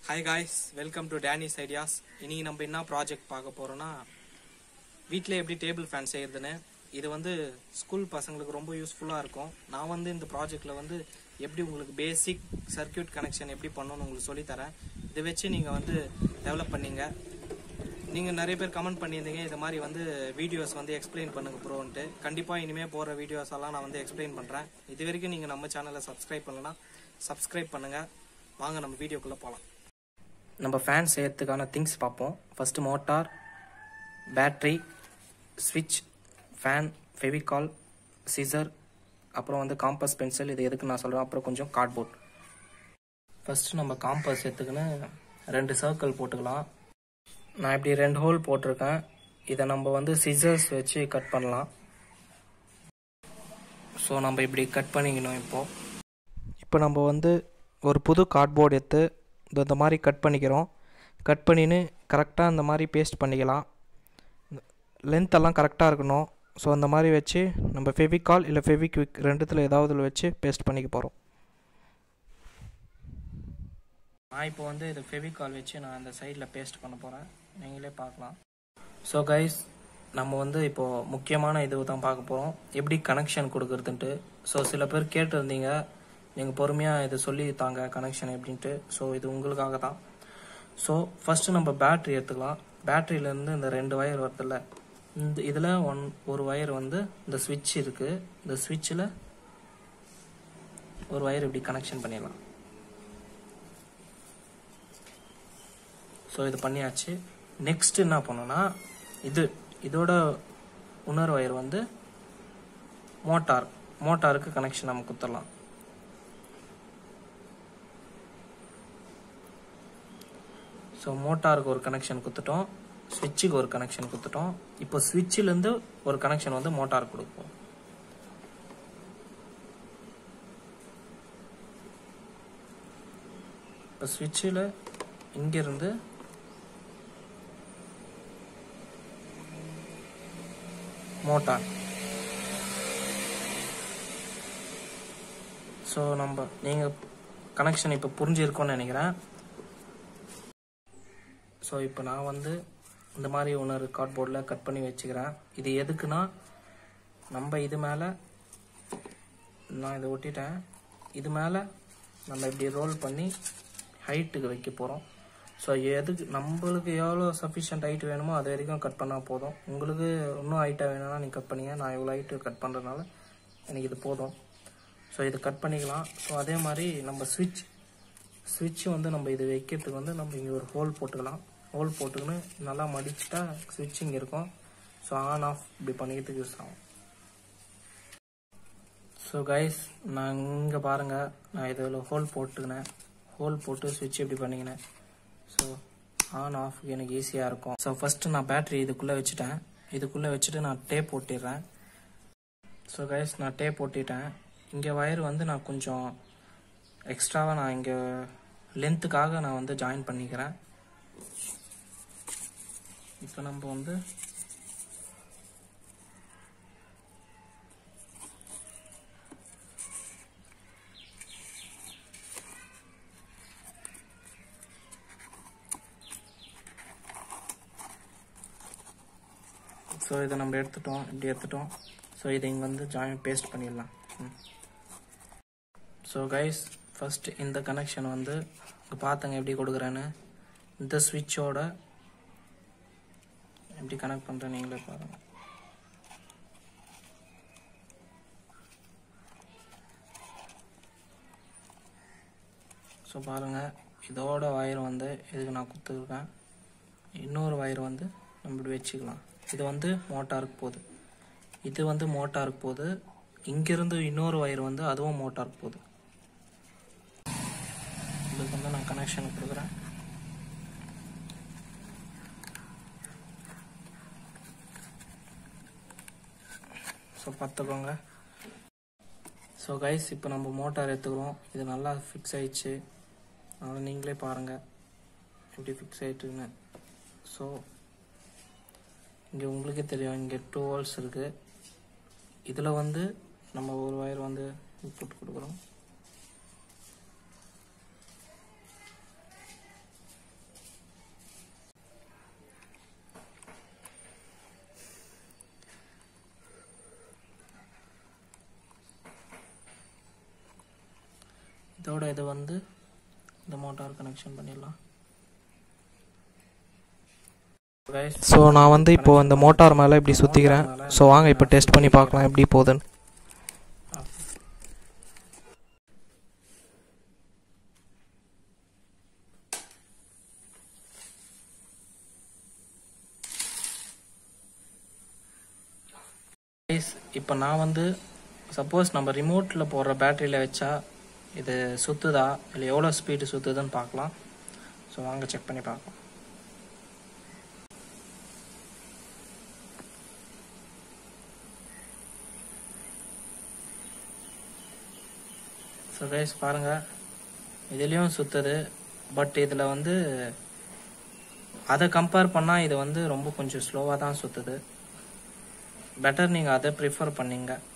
hi guys welcome to Danny's ideas இன்னைக்கு நம்ம என்ன ப்ராஜெக்ட் பார்க்க போறோம்னா வீட்டில் எப்படி டேபிள் ஃபேன் செய்யறதுன்னு இது வந்து ஸ்கூல் பசங்களுக்கு ரொம்ப யூஸ்ஃபுல்லாக இருக்கும் நான் வந்து இந்த ப்ராஜெக்டில் வந்து எப்படி உங்களுக்கு பேசிக் சர்க்யூட் கனெக்ஷன் எப்படி பண்ணணும்னு உங்களுக்கு சொல்லித்தரேன் இதை வச்சு நீங்கள் வந்து டெவலப் பண்ணீங்க நீங்கள் நிறைய பேர் கமெண்ட் பண்ணியிருந்தீங்க இது மாதிரி வந்து வீடியோஸ் வந்து எக்ஸ்பிளைன் பண்ணுங்க ப்ரோன்ட்டு கண்டிப்பாக இனிமேல் போகிற வீடியோஸ் எல்லாம் நான் வந்து எக்ஸ்பிளைன் பண்ணுறேன் இது வரைக்கும் நீங்கள் நம்ம சேனலை சப்ஸ்கிரைப் பண்ணலன்னா சப்ஸ்கிரைப் பண்ணுங்கள் வாங்க நம்ம வீடியோக்குள்ளே போகலாம் நம்ம ஃபேன் செய்யறதுக்கான திங்ஸ் பார்ப்போம் ஃபஸ்ட்டு மோட்டார் பேட்ரி ஸ்விட்ச் ஃபேன் ஃபெவிகால் சிசர் அப்புறம் வந்து காம்பஸ் பென்சில் இது எதுக்கு நான் சொல்கிறேன் அப்புறம் கொஞ்சம் கார்ட்போர்ட் ஃபஸ்ட்டு நம்ம காம்பஸ் எடுத்துக்கின்னு ரெண்டு சர்க்கிள் போட்டுக்கலாம் நான் இப்படி ரெண்டு ஹோல் போட்டிருக்கேன் இதை நம்ம வந்து சிசர்ஸ் வச்சு கட் பண்ணலாம் ஸோ நம்ம இப்படி கட் பண்ணிக்கணும் இப்போது இப்போ நம்ம வந்து ஒரு புது கார்ட்போர்டு எடுத்து இந்த இந்த மாதிரி கட் பண்ணிக்கிறோம் கட் பண்ணின்னு கரெக்டாக இந்த மாதிரி பேஸ்ட் பண்ணிக்கலாம் லென்த் எல்லாம் கரெக்டாக இருக்கணும் ஸோ அந்த மாதிரி வச்சு நம்ம ஃபெவிகால் இல்லை ஃபெவிக்விக் ரெண்டுத்தில் ஏதாவது வச்சு பேஸ்ட் பண்ணிக்க போகிறோம் நான் இப்போ வந்து இது ஃபெவிகால் வச்சு நான் அந்த சைடில் பேஸ்ட் பண்ண போகிறேன் நீங்களே பார்க்கலாம் ஸோ கைஸ் நம்ம வந்து இப்போது முக்கியமான இது தான் பார்க்க போகிறோம் எப்படி கனெக்ஷன் கொடுக்குறதுன்ட்டு ஸோ சில பேர் கேட்டிருந்தீங்க நீங்கள் பொறுமையாக இதை சொல்லி தாங்க கனெக்ஷன் எப்படின்ட்டு ஸோ இது உங்களுக்காக தான் ஸோ ஃபஸ்ட்டு நம்ம பேட்ரி எடுத்துக்கலாம் பேட்ரியிலேருந்து இந்த ரெண்டு வயர் வருதுல்ல இந்த இதில் ஒன் ஒரு வயர் வந்து இந்த ஸ்விட்ச் இருக்குது இந்த ஸ்விட்சில் ஒரு வயர் இப்படி கனெக்ஷன் பண்ணிடலாம் ஸோ இது பண்ணியாச்சு நெக்ஸ்ட் என்ன பண்ணோன்னா இது இதோட இன்னொரு வயர் வந்து மோட்டார் மோட்டாருக்கு கனெக்ஷன் நம்ம கொடுத்துடலாம் ஸோ மோட்டாருக்கு ஒரு கனெக்ஷன் கொடுத்துட்டோம் ஸ்விட்சுக்கு ஒரு கனெக்ஷன் கொடுத்துட்டோம் இப்போ ஸ்விட்சிலேருந்து ஒரு கனெக்ஷன் வந்து மோட்டார் கொடுப்போம் இப்போ ஸ்விட்சில் இங்கேருந்து மோட்டார் ஸோ நம்ம நீங்கள் கனெக்ஷன் இப்போ புரிஞ்சிருக்கோன்னு நினைக்கிறேன் ஸோ இப்போ நான் வந்து இந்த மாதிரி ஒன்று கார்ட்போர்டில் கட் பண்ணி வச்சுக்கிறேன் இது எதுக்குன்னா நம்ம இது மேலே நான் இதை ஒட்டிட்டேன் இது மேலே நம்ம இப்படி ரோல் பண்ணி ஹைட்டுக்கு வைக்க போகிறோம் ஸோ எதுக்கு நம்மளுக்கு எவ்வளோ சஃபிஷியன்ட் ஹைட் வேணுமோ அது வரைக்கும் கட் பண்ணால் போதும் உங்களுக்கு இன்னும் ஹைட்டாக வேணும்னா நீங்கள் கட் பண்ணிங்க நான் இவ்வளோ ஹைட்டு கட் பண்ணுறதுனால எனக்கு இது போதும் ஸோ இது கட் பண்ணிக்கலாம் ஸோ அதே மாதிரி நம்ம ஸ்விட்ச் ஸ்விட்ச் வந்து நம்ம இது வைக்கிறதுக்கு வந்து நம்ம இங்கே ஒரு ஹோல் போட்டுக்கலாம் ஹோல் போட்டுக்கின்னு நல்லா மடிச்சுட்டா ஸ்விட்ச் இங்கே இருக்கும் ஸோ ஆன் ஆஃப் இப்படி பண்ணிக்கிறதுக்கு யூஸ் ஆகும் ஸோ கைஸ் நான் இங்கே பாருங்கள் நான் இதில் ஹோல் போட்டுக்கினேன் ஹோல் போட்டு ஸ்விட்ச் இப்படி பண்ணிக்கினேன் ஸோ ஆன் ஆஃப் எனக்கு ஈஸியாக இருக்கும் ஸோ ஃபஸ்ட்டு நான் பேட்ரி இதுக்குள்ளே வச்சுட்டேன் இதுக்குள்ளே வச்சுட்டு நான் டேப் ஒட்டிடுறேன் ஸோ கைஸ் நான் டேப் ஒட்டிட்டேன் இங்கே வயர் வந்து நான் கொஞ்சம் எக்ஸ்ட்ராவாக நான் இங்கே லென்த்துக்காக நான் வந்து ஜாயின் பண்ணிக்கிறேன் இப்போ நம்ம வந்து ஸோ இதை நம்ம எடுத்துட்டோம் இப்படி எடுத்துட்டோம் ஸோ இதை இங்கே வந்து ஜாயின் பேஸ்ட் பண்ணிடலாம் ஸோ கைஸ் ஃபஸ்ட் இந்த கனெக்ஷன் வந்து இங்கே பார்த்தங்க எப்படி கொடுக்குறேன்னு இந்த ஸ்விட்சோட எப்படி கனெக்ட் பண்ணுறேன் நீங்களே பாருங்கள் ஸோ பாருங்கள் இதோட வயர் வந்து இதுக்கு நான் கொடுத்துருக்கேன் இன்னொரு வயர் வந்து நம்ம இப்படி வச்சுக்கலாம் இது வந்து மோட்டாருக்கு போகுது இது வந்து மோட்டாருக்கு போகுது இங்கிருந்து இன்னொரு வயர் வந்து அதுவும் மோட்டாருக்கு போகுது இதுக்கு வந்து நான் கனெக்ஷன் கொடுக்குறேன் ஸோ பார்த்துக்கோங்க ஸோ கைஸ் இப்போ நம்ம மோட்டார் எடுத்துக்கிறோம் இது நல்லா ஃபிக்ஸ் ஆயிடுச்சு அதனால் நீங்களே பாருங்கள் எப்படி ஃபிக்ஸ் ஆகிட்டுன்னு ஸோ இங்கே உங்களுக்கே தெரியும் இங்கே டூ ஹோல்ஸ் இருக்குது இதில் வந்து நம்ம ஒரு வயர் வந்து இன்புட் கொடுக்குறோம் இதோட இது வந்து இந்த மோட்டார் கனெக்ஷன் பண்ணிடலாம் ஸோ நான் வந்து இப்போ இந்த மோட்டார் மேலே இப்படி சுற்றிக்கிறேன் ஸோ வாங்க இப்போ டெஸ்ட் பண்ணி பார்க்கலாம் எப்படி போகுதுன்னு இப்போ நான் வந்து சப்போஸ் நம்ம ரிமோட்டில் போடுற பேட்டரியில் வச்சா இது சுற்றுதா இல்லை எவ்வளோ ஸ்பீடு சுற்றுதுன்னு பார்க்கலாம் ஸோ வாங்க செக் பண்ணி பார்க்கலாம் ஸோ கைஸ் பாருங்கள் இதுலேயும் சுற்றுது பட் இதில் வந்து அதை கம்பேர் பண்ணால் இது வந்து ரொம்ப கொஞ்சம் ஸ்லோவாக தான் சுற்றுது பெட்டர் நீங்கள் அதை ப்ரிஃபர் பண்ணீங்க